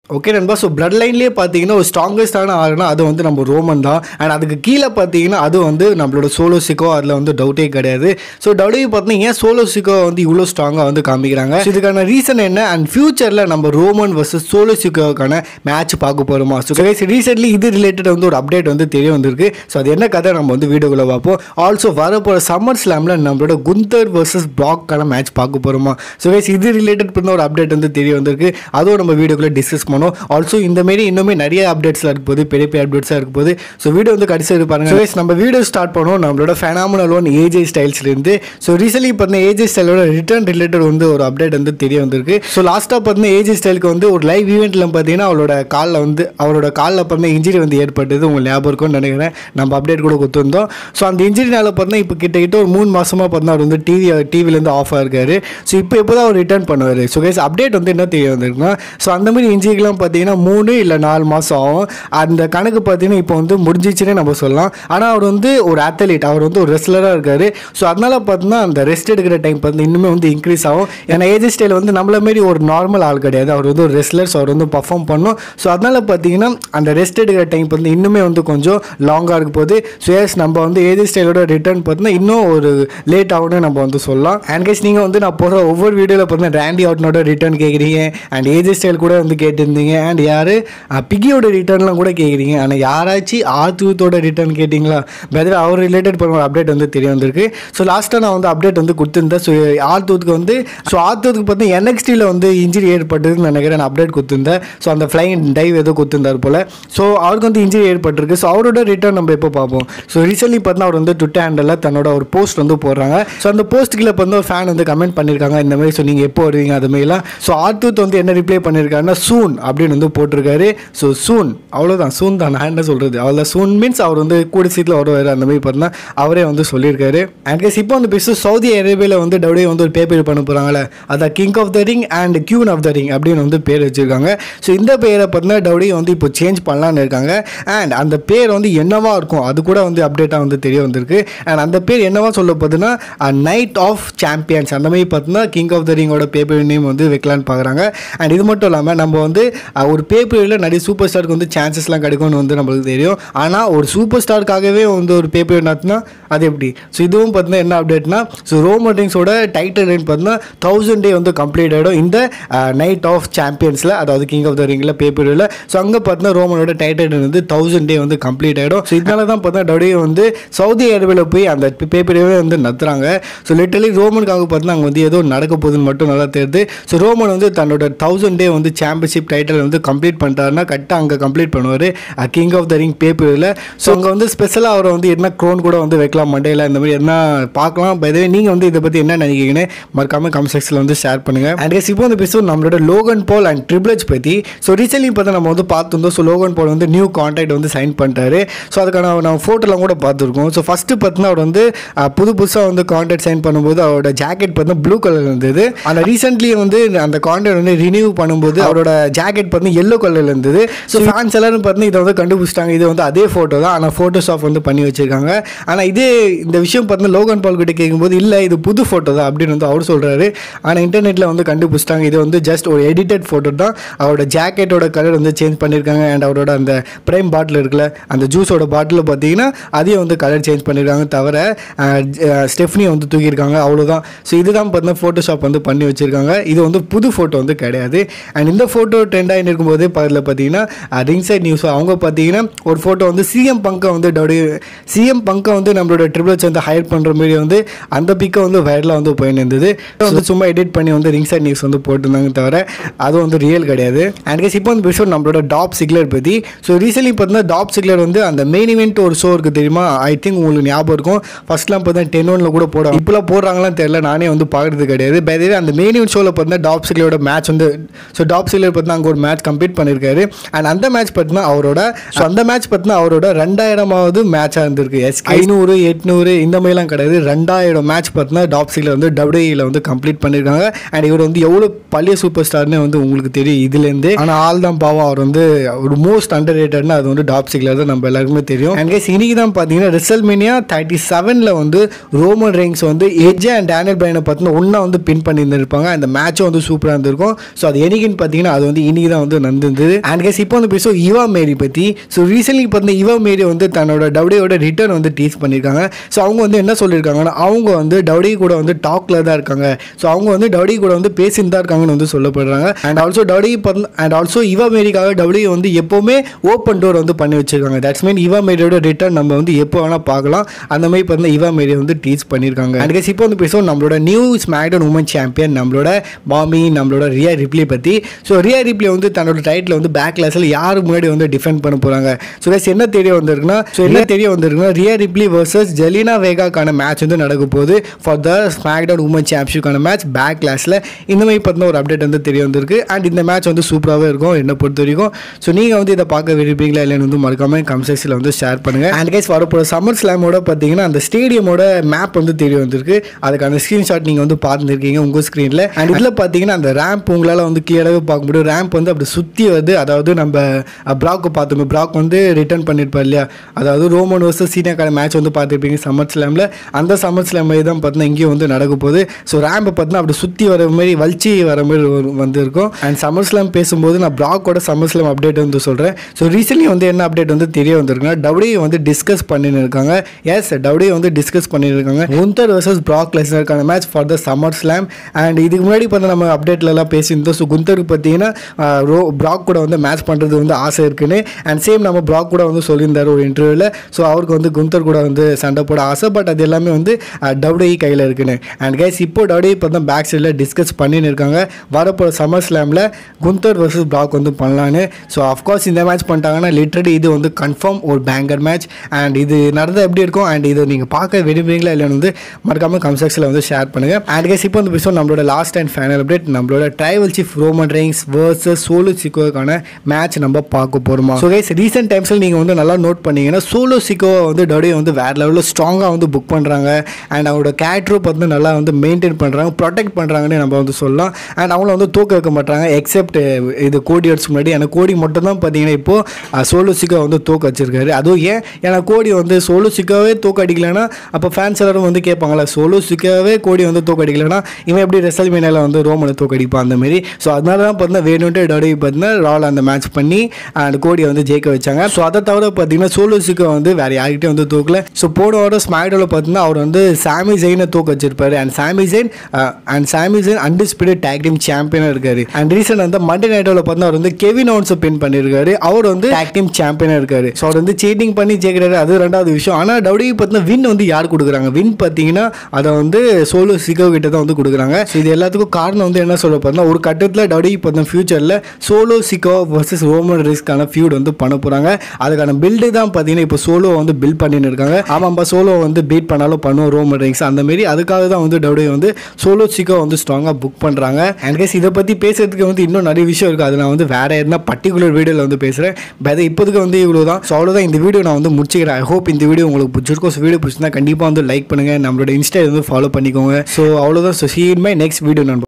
okay நண்பா so blood லைன்லேயே பார்த்தீங்கன்னா ஒரு ஸ்ட்ராங்கஸ்டான ஆளுனா அது வந்து நம்ம ரோமன் தான் அண்ட் அதுக்கு கீழே பார்த்தீங்கன்னா அது வந்து நம்மளோட சோலோ சிக்கோ அதில் வந்து டவுட்டே கிடையாது ஸோ டவுட்டே பார்த்தீங்கன்னா ஏன் சோலோ சிக்கோ வந்து இவ்வளோ ஸ்ட்ராங்காக வந்து காமிக்கிறாங்க So, இதுக்கான ரீசன் என்ன அண்ட் ஃபியூச்சரில் நம்ம ரோமன் வர்சஸ் சோலோ சிக்கோக்கான மேட்ச் பார்க்க போகிறோமா ஸோ ரீசென்ட்லி இது ரிலேட்டட் வந்து ஒரு அப்டேட் வந்து தெரிய வந்திருக்கு ஸோ அது என்ன கதை நம்ம வந்து வீடியோக்குள்ளே பார்ப்போம் ஆல்சோ வரப்போகிற சம்மர் ஸ்லாமில் நம்மளோட குந்தர் வர்சஸ் பிளாக்கான மேட்ச் பார்க்க போகிறோமா ஸோ கைஸ் இது ரிலேட்டட் பண்ண ஒரு அப்டேட் வந்து தெரிய வந்திருக்கு அதுவும் நம்ம வீடியோக்குள்ளே டிஸ்கஸ் பண்ணோம் ஆல்சோ இந்த மாரி இன்னுமே நிறைய அப்டேட்ஸ்லாம் இருக்க போது பெரிய பெரிய அப்டேட்ஸாக இருக்க போது ஸோ வீடியோ வந்து கடைசி பாருங்க ஸோ நம்ம வீடியோ ஸ்டார்ட் பண்ணோம் நம்மளோட ஃபெனாமினல் ஒன் ஏஜே ஸ்டைல்ஸ்லேருந்து ஸோ ரீசென்ட்லி பார்த்தீங்கன்னா ஏஜே ஸ்டைலோட ரிட்டர்ன் ரிலேட்டட் வந்து ஒரு அப்டேட் வந்து தெரிய வந்திருக்கு ஸோ லாஸ்ட்டாக பார்த்தீங்கன்னா ஏஜே ஸ்டைலுக்கு வந்து ஒரு லைவ் ஈவெண்ட்டில் பார்த்தீங்கன்னா அவளோட காலில் வந்து அவரோட காலில் பார்த்தீங்கன்னா இன்ஜுரி வந்து ஏற்பட்டது உங்களுக்கு ஞாபகம் இருக்கும்னு நினைக்கிறேன் நம்ம அப்டேட் கூட கொடுத்துருந்தோம் ஸோ அந்த இன்ஜுரினால பார்த்தீங்கன்னா இப்போ கிட்டத்தட்ட ஒரு மூணு மாசமாக பார்த்தீங்கன்னா அவர் வந்து டிவி டிவிலேருந்து ஆஃப் ஆயிருக்காரு ஸோ இப்போ இப்போ தான் அவர் ரிட்டர்ன் பண்ணுவார் ஸோ கைஸ் அப்டேட் வந்து என்ன தெரிய வந்திருக்குன்னா ஸோ அந்த மாதிரி இன்ஜுரிக்கெலாம் பார்த்தீங்கன்னா மூணு இல்லை நாலு மாதம் ஆகும் அந்த கணக்கு பார்த்தீங்கன்னா இப்போ வந்து முடிஞ்சிச்சுன்னே நம்ம சொல்லலாம் ஆனால் அவர் வந்து ஒரு அத்லீட் அவர் வந்து ஒரு ரெஸ்லராக இருக்கார் ஸோ அதனால பார்த்தீங்கன்னா அந்த ரெஸ்ட் எடுக்கிற டைம் பார்த்து இன்னுமே வந்து இன்க்ரீஸ் ஆகும் ஏன்னா ஏஜ் ஸ்டைல் வந்து நம்மள மாரி ஒரு நார்மல் ஆள் கிடையாது அவர் வந்து ஒரு ரெஸ்லர் ஸோ அவர் வந்து பர்ஃபார்ம் பண்ணும் ஸோ அதனால பார்த்தீங்கன்னா அந்த ரெஸ்ட் எடுக்கிற டைம் வந்து இன்னுமே வந்து கொஞ்சம் லாங்காக இருக்க போது ஸோ எஸ் நம்ம வந்து ஏஜ் ஸ்டைலோட ரிட்டர்ன் பார்த்தீங்கன்னா இன்னும் ஒரு லேட் ஆகும்னு நம்ம வந்து சொல்லலாம் அண்ட் கைஸ் நீங்கள் வந்து நான் போகிற ஒவ்வொரு வீடியோவில் பார்த்தீங்கன்னா ரேண்டி ஆட்னோட ரிட்டர்ன் கேட்குறீங்க அண்ட் ஏஜ் ஸ்டைல் கூட வந்து கேட்டிருந்தீங்க அண்ட் யார் பிகியோட ரிட்டர்ன்லாம் கூட கேட்குறீங்க ஆனால் யாராச்சும் ஆத்தூத்தோட ரிட்டர்ன் கேட்டிங்களா பெதர் அவர் ரிலேட்டட் பண்ண ஒரு அப்டேட் வந்து தெரிய வந்திருக்கு ஸோ லாஸ்ட்டாக நான் வந்து அப்டேட் வந்து கொடுத்துருந்தேன் ஸோ ஆத்தூத்துக்கு வந்து ஸோ ஆத்தூத்துக்கு பார்த்து என்எக்ஸ்டியில் வந்து இன்ஜுரி ஏற்பட்டதுன்னு நினைக்கிறேன் நான் அப்டேட் கொடுத்துருந்தேன் ஸோ அந்த ஃப்ளைங் டைவ் ஏதோ கொடுத்துருந்தார் போல் ஸோ அவருக்கு வந்து இன்ஜுரி ஏற்பட்டிருக்கு ஸோ அவரோட ரிட்டர்ன் நம்ம எப்போ பார்ப்போம் ஸோ ரீசென்ட்லி பார்த்தா அவர் வந்து ட்விட்டர் ஹேண்டலில் தன்னோட ஒரு போஸ்ட் வந்து போடுறாங்க ஸோ அந்த போஸ்ட்டுக்குள்ள வந்து ஒரு ஃபேன் வந்து கமெண்ட் பண்ணியிருக்காங்க இந்த மாதிரி ஸோ நீங்கள் எப்போ வருவீங்க அது மாதிரிலாம் ஸோ ஆத்தூத் வந்து என்ன ரிப்ளை பண்ணியிருக்காருன்னா சூன் அப்படின்னு வந்து போட்டிருக்காரு ஸோ சூன் அவ்வளோதான் சூன் தான் நான் என்ன சொல்கிறது அவ்வளோ சூன் மீன்ஸ் அவர் வந்து கூட சீட்டில் வருவார் அந்த மாதிரி பார்த்தா அவரே வந்து சொல்லியிருக்காரு அண்ட் இப்போ வந்து பேச சவுதி அரேபியாவில் வந்து டவுடே வந்து ஒரு பேப்பர் பண்ண போகிறாங்களே அதான் king of the ring and queen of the ring அப்படின்னு வந்து பேர் வச்சுருக்காங்க ஸோ இந்த பேரை பார்த்தீங்கன்னா டவுடி வந்து இப்போ சேஞ்ச் பண்ணலான்னு இருக்காங்க அண்ட் அந்த பேர் வந்து என்னவா இருக்கும் அது கூட வந்து அப்டேட்டாக வந்து தெரிய வந்திருக்கு அண்ட் அந்த பேர் என்னவா சொல்ல போகுதுன்னா நைட் ஆஃப் சாம்பியன்ஸ் அந்த மாதிரி பார்த்தீங்கன்னா கிங் ஆஃப் த ரிங்கோட பேப்பர் நேம் வந்து வைக்கலான்னு பார்க்குறாங்க அண்ட் இது மட்டும் இல்லாமல் நம்ம வந்து அஹ், ஒரு பேப்பரில் நிறைய சூப்பர் ஸ்டாருக்கு வந்து சான்சஸ்லாம் கிடைக்கும்னு வந்து நம்மளுக்கு தெரியும் ஆனால் ஒரு சூப்பர் ஸ்டாருக்காகவே வந்து ஒரு பேப்பர் நடத்தினா அது எப்படி ஸோ இதுவும் பார்த்தீங்கன்னா என்ன அப்டேட்னா ஸோ ரோமோட்டிங்ஸோட டைட்டில் ரேட் பார்த்தீங்கன்னா தௌசண்ட் டே வந்து கம்ப்ளீட் ஆகிடும் இந்த நைட் ஆஃப் சாம்பியன்ஸில் அதாவது கிங் ஆஃப் த ரிங்கில் பேப்பரில் ஸோ அங்கே பார்த்தீங்கன்னா ரோமனோட டைட்டில் வந்து தௌசண்ட் டே வந்து கம்ப்ளீட் ஆகிடும் ஸோ இதனால தான் பார்த்தீங்கன்னா டவுடே வந்து சவுதி அரேபியாவில் போய் அந்த பேப்பரவே வந்து நடத்துகிறாங்க ஸோ லிட்டலி ரோமனுக்காக பார்த்தீங்கன்னா அங்கே வந்து ஏதோ நடக்க போகுதுன்னு மட்டும் நல்லா தெரியுது ஸோ ரோமன் வந்து தன்னோட தௌசண்ட் டே வந்து சாம்பியன்ஷிப் டைட்டில் வந்து கம்ப்ளீட் பண்ணிட்டாருன்னா கரெக்டாக அங்கே கம்ப்ளீட் பண்ணுவார் கிங் ஆஃப் த ரிங் பேப்பரில் ஸோ அங்கே வந்து ஸ்பெஷலாக அவரை வந்து என்ன க்ரோன் கூட வந்து வைக்கலாம் மண்டேல இந்த மாதிரி என்ன பார்க்கலாம் பை நீங்கள் வந்து இதை பற்றி என்ன நினைக்கிறீங்கன்னு மறக்காம கமெண்ட் செக்ஷனில் வந்து ஷேர் பண்ணுங்கள் அண்ட் guys, இப்போ வந்து பேசுவோம் நம்மளோட லோகன் பால் அண்ட் ட்ரிபிளச் பற்றி ஸோ ரீசென்ட்லி பார்த்தா நம்ம வந்து பார்த்துருந்தோம் ஸோ லோகன் பால் வந்து நியூ கான்ட்ராக்ட் வந்து சைன் பண்ணிட்டாரு ஸோ அதுக்கான நம்ம ஃபோட்டோலாம் கூட பார்த்துருக்கோம் ஸோ ஃபஸ்ட்டு பார்த்தீங்கன்னா அவர் வந்து அஹ், புது புதுசாக வந்து கான்ட்ராக்ட் சைன் பண்ணும்போது அவரோட ஜாக்கெட் பார்த்தீங்கன்னா ப்ளூ கலர் இருந்தது ஆனால் ரீசென்ட்லி வந்து அந்த கான்ட்ராக்ட் வந்து ரினியூ பண்ணும்போது அவரோட ஜாக்கெட் பார்த்தீங்கன்னா எல்லோ கலரில் இருந்தது ஸோ ஃபேன்ஸ் எல்லாரும் பார்த்தீங்கன்னா இதை வந்து கண்டுபிடிச்சிட்டாங்க இது வந்து அதே ஃபோட்டோ தான் ஆனால் ஃபோட்டோஷாப் வந்து பண்ணி வச்சிருக்காங்க ஆனால் இதே இந்த விஷயம் பார்த்தீங்கன்னா லோகன் பால் கிட்ட கேட்கும்போது இல்லை இது புது ஃபோட்டோ தான் அப்படின்னு வந்து அவர் சொல்கிறாரு ஆனால் இன்டர்நெட்டில் வந்து கண்டுபிடிச்சிட்டாங்க இது வந்து ஜஸ்ட் ஒரு எடிட்டட் ஃபோட்டோ தான் அவரோட ஜாக்கெட்டோட கலர் வந்து சேஞ்ச் பண்ணியிருக்காங்க அண்ட் அவரோட அந்த ப்ரைம் பாட்டில் இருக்குல்ல அந்த ஜூஸோட பாட்டில் பார்த்தீங்கன்னா அதையும் வந்து கலர் சேஞ்ச் பண்ணியிருக்காங்க தவிர ஸ்டெஃப்னியை வந்து தூக்கியிருக்காங்க அவ்வளோதான் ஸோ இதுதான் பார்த்தீங்கன்னா ஃபோட்டோஷாப் வந்து பண்ணி வச்சிருக்காங்க இது வந்து புது ஃபோட்டோ வந்து கிடையாது அண்ட் இந்த ஃபோட்டோ ட்ரெண்ட் ஆகிட்டு இருக்கும்போது பக்கத்தில் பார்த்தீங்கன்னா ரிங் சைட் நியூஸ் அவங்க பார்த்தீங்கன்னா ஒரு ஃபோட்டோ வந்து சிஎம் பங்கை வந்து டவுடி சிஎம் பங்கை வந்து நம்மளோட ட்ரிபிள்ஸ் வந்து ஹையர் பண்ணுற மாதிரி வந்து அந்த பிக்கை வந்து வைரலாக வந்து போயின்னு இருந்தது வந்து சும்மா எடிட் பண்ணி வந்து ரிங் சைட் நியூஸ் வந்து போட்டிருந்தாங்க தவிர அது வந்து ரியல் கிடையாது அண்ட் guys, இப்போ வந்து பேசுவோம் நம்மளோட டாப் சிக்லர் பற்றி ஸோ ரீசென்ட்லி பார்த்தீங்கன்னா டாப் சிக்லர் வந்து அந்த மெயின் இவெண்ட் ஒரு ஷோ இருக்குது தெரியுமா ஐ திங்க் உங்களுக்கு ஞாபகம் இருக்கும் ஃபர்ஸ்ட்லாம் பார்த்தீங்கன்னா டென் ஒன்ல கூட போட இப்போலாம் போடுறாங்களான்னு தெரியல நானே வந்து பார்க்குறது கிடையாது பை அந்த மெயின் இவெண்ட் ஷோவில் பார்த்தீங்கன்னா டாப் சிக்லரோட மேட்ச் வந்து ஸோ டாப் சிக்லர் பார்த்தீங்கன்னா அங்கே ஒரு மேட்ச் கம்ப்ளீட் பண்ணியிருக்காரு அண்ட் அந்த மேட்ச் பார்த்தீங்கன்னா அவரோட ஸோ அந்த மேட்ச் பார்த்தீங்கன்னா அவரோட ரெண்டாயிரமாவது மேட்சாக இருந்திருக்கு எஸ் ஐநூறு எட்நூறு இந்த மாதிரிலாம் கிடையாது ரெண்டாயிரம் மேட்ச் பார்த்தீங்கன்னா டாப் சிக்லர் வந்து டபிள்யூஇல வந்து கம்ப்ளீட் பண்ணியிருக்காங்க அண்ட் இவர் வந்து எவ்வளோ பழைய சூப்பர் ஸ்டார்னு வந்து உங்களுக்கு தெரியும் இதுலேருந்து ஆனால் ஆள் தான் பாவம் அவர் வந்து ஒரு மோஸ்ட் அண்டர் ரேட்டட்னா அது வந்து டாப் சிக்லர் தான் நம்ம எல்லாருக்குமே தெரியும் அண்ட் கேஸ் இன்னைக்கு தான் பார்த்தீங்கன்னா ரிசல்மேனியா தேர்ட்டி செவனில் வந்து ரோமன் ரேங்ஸ் வந்து எஜ் அண்ட் டேனியல் பிரைனை பார்த்தீங்கன்னா ஒன்றா வந்து பின் பண்ணியிருந்திருப்பாங்க அந்த மேட்சும் வந்து சூப்பராக இருந்திருக்கும் ஸோ அது என்னைக்குன்னு பார்த்தீங்கன்னா அது வந்து இன்னைக்கு இன்னைக்கு தான் வந்து நடந்தது அண்ட் கேஸ் இப்போ வந்து பேசுவோம் யுவா மேரி பற்றி ஸோ ரீசென்ட்லி பார்த்தீங்கன்னா யுவா மேரி வந்து தன்னோட டவுடியோட ரிட்டர்ன் வந்து டீஸ் பண்ணியிருக்காங்க ஸோ அவங்க வந்து என்ன சொல்லியிருக்காங்கன்னா அவங்க வந்து டவுடி கூட வந்து டாக்ல தான் இருக்காங்க ஸோ அவங்க வந்து டவுடி கூட வந்து பேசிட்டு தான் இருக்காங்கன்னு வந்து சொல்லப்படுறாங்க அண்ட் ஆல்சோ டவுடி அண்ட் ஆல்சோ யுவா மேரிக்காக டவுடி வந்து எப்போவுமே ஓப்பன் டோர் வந்து பண்ணி வச்சிருக்காங்க தட்ஸ் மீன் யுவா மேரியோட ரிட்டர்ன் நம்ம வந்து எப்போ வேணால் பார்க்கலாம் அந்த மாதிரி பார்த்தீங்கன்னா யுவா மேரி வந்து டீச் பண்ணியிருக்காங்க அண்ட் கேஸ் இப்போ வந்து பேசுவோம் நம்மளோட நியூ ஸ்மாக்டவுன் உமன் சாம்பியன் நம்மளோட பாமி நம்மளோட ரியா ரிப்ளி பற்றி ஸோ ரியா ரிப்ளி வந்து தன்னோட டைட்டில் வந்து பேக் கிளாஸில் யார் முன்னாடி வந்து டிஃபெண்ட் பண்ண போகிறாங்க ஸோ கேஸ் என்ன தெரிய வந்திருக்குன்னா ஸோ என்ன தெரிய வந்திருக்குன்னா ரியா ரிப்ளி வர்சஸ் ஜெலினா வேகாக்கான மேட்ச் வந்து நடக்க போகுது ஃபார் த ஸ்மாக்டவுன் உமன் சாம்பியன்ஷிப்கான மேட்ச் பேக் கிளாஸில் இந்த மாதிரி பார்த்தீங்கன்னா ஒரு அப்டேட் வந்து தெரிய வந்திருக்கு அண்ட் இந்த மேட்ச் வந்து சூப்பராகவே இருக்கும் என்னை பொறுத்த வரைக்கும் ஸோ நீங்கள் வந்து இதை பார்க்க விரும்புறீங்களா இல்லைன்னு வந்து மறக்காம கமெண்ட் வந்து ஷேர் பண்ணுங்கள் அண்ட் கைஸ் வரப்போகிற சம்மர் ஸ்லாமோட பார்த்தீங்கன்னா அந்த ஸ்டேடியமோட மேப் வந்து தெரிய வந்திருக்கு அதுக்கான ஸ்க்ரீன்ஷாட் நீங்கள் வந்து பார்த்துருக்கீங்க உங்கள் ஸ்க்ரீனில் அண்ட் இதில் பார்த்தீங்கன்னா அந்த ரேம்ப் உங்களால் வந்து கிளியராகவே பார்க்க முடியும் ரேம்ப் வந்து அப்படி சுற்றி வருது அதாவது நம்ம ப்ராக்கை பார்த்தோமே ப்ராக் வந்து ரிட்டர்ன் பண்ணியிருப்பார் இல்லையா அதாவது ரோமன் வர்சஸ் சீனியாக்கான மேட்ச் வந்து பார்த்துருப்பீங்க சம்மர் ஸ்லாமில் அந்த சம்மர் ஸ்லாம் மாதிரி தான் பார்த்தீங்கன்னா இங்கேயும் வந்து நடக்க போகுது ஸோ ரேம்பை பார்த்தீங்கன்னா அப்படி சுற்றி வர மாதிரி வலிச்சு வர மாதிரி ஒரு- வந்து இருக்கும் அண்ட் சம்மர் ஸ்லாம் பேசும்போது நான் ப்ராக்கோட சம்மர் ஸ்லாம் அப்டேட் வந்து சொல்கிறேன் ஸோ ரீசென்ட்லி வந்து என்ன அப்டேட் வந்து தெரிய வந்திருக்குன்னா டபிள்யூ வந்து டிஸ்கஸ் பண்ணின்னு இருக்காங்க எஸ் டபிள்யூ வந்து டிஸ்கஸ் பண்ணியிருக்காங்க குந்தர் வர்சஸ் ப்ராக் லெஸ்னருக்கான match for the summer slam and இதுக்கு முன்னாடி பார்த்தா நம்ம அப்டேட்லலாம் பேசியிருந்தோம் ஸோ குந்தருக்கு பார்த்தீங்கன்னா ஆஹ், ரோ ப்ராக் கூட வந்து மேட்ச் பண்ணுறது வந்து ஆசை இருக்குன்னு அண்ட் சேம் நம்ம ப்ராக் கூட வந்து சொல்லியிருந்தார் ஒரு இன்டர்வியூவில் ஸோ அவருக்கு வந்து குந்தர் கூட வந்து சண்டை போட ஆசை பட் அது எல்லாமே வந்து டபிள்யூ கையில் இருக்குன்னு அண்ட் கைஸ் இப்போ டபிள்யூ இப்போ தான் பேக் சைடில் டிஸ்கஸ் பண்ணின்னு இருக்காங்க வரப்போகிற சம்மர் ஸ்லாமில் குந்தர் வர்சஸ் ப்ராக் வந்து பண்ணலான்னு ஸோ அஃப்கோர்ஸ் இந்த மேட்ச் பண்ணிட்டாங்கன்னா லிட்ரலி இது வந்து கன்ஃபார்ம் ஒரு பேங்கர் மேட்ச் அண்ட் இது நடந்தால் எப்படி இருக்கும் அண்ட் இதை நீங்கள் பார்க்க விரும்புறீங்களா இல்லைன்னு வந்து மறக்காம கமெண்ட் செக்ஷனில் வந்து ஷேர் பண்ணுங்கள் அண்ட் கைஸ் இப்போ வந்து பேசுவோம் நம்மளோட லாஸ்ட் அண்ட் ஃபைனல் அப்டேட் நம்மளோட tribal chief Roman Reigns versus Solo சிக்கோக்கான மேட்ச் நம்ம பார்க்க போகிறோமா ஸோ கைஸ் ரீசெண்ட் டைம்ஸில் நீங்கள் வந்து நல்லா நோட் பண்ணீங்கன்னா சோலோ சிக்கோவை வந்து டொடே வந்து வேறு லெவலில் ஸ்ட்ராங்காக வந்து புக் பண்ணுறாங்க அண்ட் அவங்களோட கேட்ரோ பார்த்து நல்லா வந்து மெயின்டைன் பண்ணுறாங்க ப்ரொடெக்ட் பண்ணுறாங்கன்னு நம்ம வந்து சொல்லலாம் அண்ட் அவங்கள வந்து தூக்க வைக்க மாட்டாங்க எக்ஸப்ட் இது கோடி இயர்ஸ் முன்னாடி எனக்கு கோடி மட்டும் தான் பார்த்தீங்கன்னா இப்போது சோலோ சிக்கோ வந்து தூக்க வச்சிருக்காரு அதுவும் ஏன் ஏன்னா கோடி வந்து சோலோ சிக்காவே தூக்க அடிக்கலைன்னா அப்போ ஃபேன்ஸ் எல்லாரும் வந்து கேட்பாங்களா சோலோ சிக்காவே கோடி வந்து தூக்க அடிக்கலைன்னா இவன் எப்படி ரெசல் மீனில் வந்து ரோமனை தூக்க அடிப்பான் அந்த மாதிரி ஸோ அதனால தான் பார்த்தீங்கன்னா வேணுன்ட்டு டடி பார்த்தீங்கன்னா ரால் அந்த மேட்ச் பண்ணி அண்ட் கோடியை வந்து ஜெயிக்க வச்சாங்க ஸோ அதை தவிர பார்த்தீங்கன்னா சோலோ சிக்கோ வந்து வேறு யார்கிட்டயும் வந்து தூக்கல ஸோ போன வாரம் ஸ்மாக்டோவில் பார்த்தீங்கன்னா அவர் வந்து சாமி ஜெயினை தூக்க வச்சிருப்பாரு and Sami Zayn and Sami Zayn undisputed tag team சாம்பியனாக இருக்காரு அண்ட் ரீசன் வந்து மண்டே நைட்டோவில் பார்த்தீங்கன்னா அவர் வந்து கெவின் ஓன்ஸை பின் பண்ணியிருக்காரு அவர் வந்து டேக் டீம் சாம்பியனாக இருக்காரு ஸோ அவர் வந்து சீட்டிங் பண்ணி ஜெயிக்கிறாரு அது ரெண்டாவது விஷயம் ஆனால் டவுடி பார்த்தீங்கன்னா வின் வந்து யார் கொடுக்குறாங்க வின் பார்த்தீங்கன்னா அதை வந்து சோலோ சிக்கோ கிட்ட தான் வந்து கொடுக்குறாங்க ஸோ இது எல்லாத்துக்கும் காரணம் வந்து என்ன சொல்ல பார்த்தீங்கன்னா ஒரு கட்டத்தில் டவுடி பார்த்தீங்கன்னா ஃபியூச்சரில் சோலோ சிக்கோ வர்சஸ் ரோமன் ரிஸ்க்கான ஃபியூட் வந்து பண்ண போகிறாங்க அதுக்கான பில்டு தான் பார்த்தீங்கன்னா இப்போ சோலோ வந்து பில்ட் பண்ணின்னு இருக்காங்க ஆமாம்பா சோலோ வந்து பீட் பண்ணாலும் பண்ணுவோம் ரோமன் ரிங்ஸ் அந்த மாரி அதுக்காக தான் வந்து டவுடி வந்து சோலோ சிக்கோ வந்து ஸ்ட்ராங்காக புக் பண்ணுறாங்க அண்ட் கேஸ் இதை பற்றி பேசுறதுக்கு வந்து இன்னும் நிறைய விஷயம் இருக்குது அது நான் வந்து வேற எதுனா பர்டிகுலர் வீடியோவில் வந்து பேசுகிறேன் பட் இப்போதைக்கு வந்து இவ்வளோ தான் ஸோ அவ்வளோதான் இந்த வீடியோ நான் வந்து முடிச்சுக்கிறேன் ஐ ஹோப் இந்த வீடியோ உங்களுக்கு பிடிச்சிருக்கும் ஸோ வீடியோ பிடிச்சிருந்தா கண்டிப்பாக வந்து லைக் பண்ணுங்கள் நம்மளோட இன்ஸ்டா வந்து ஃபாலோ பண்ணிக்கோங்க ஸோ அவ்வளோதான் so see in my next video நண்பர்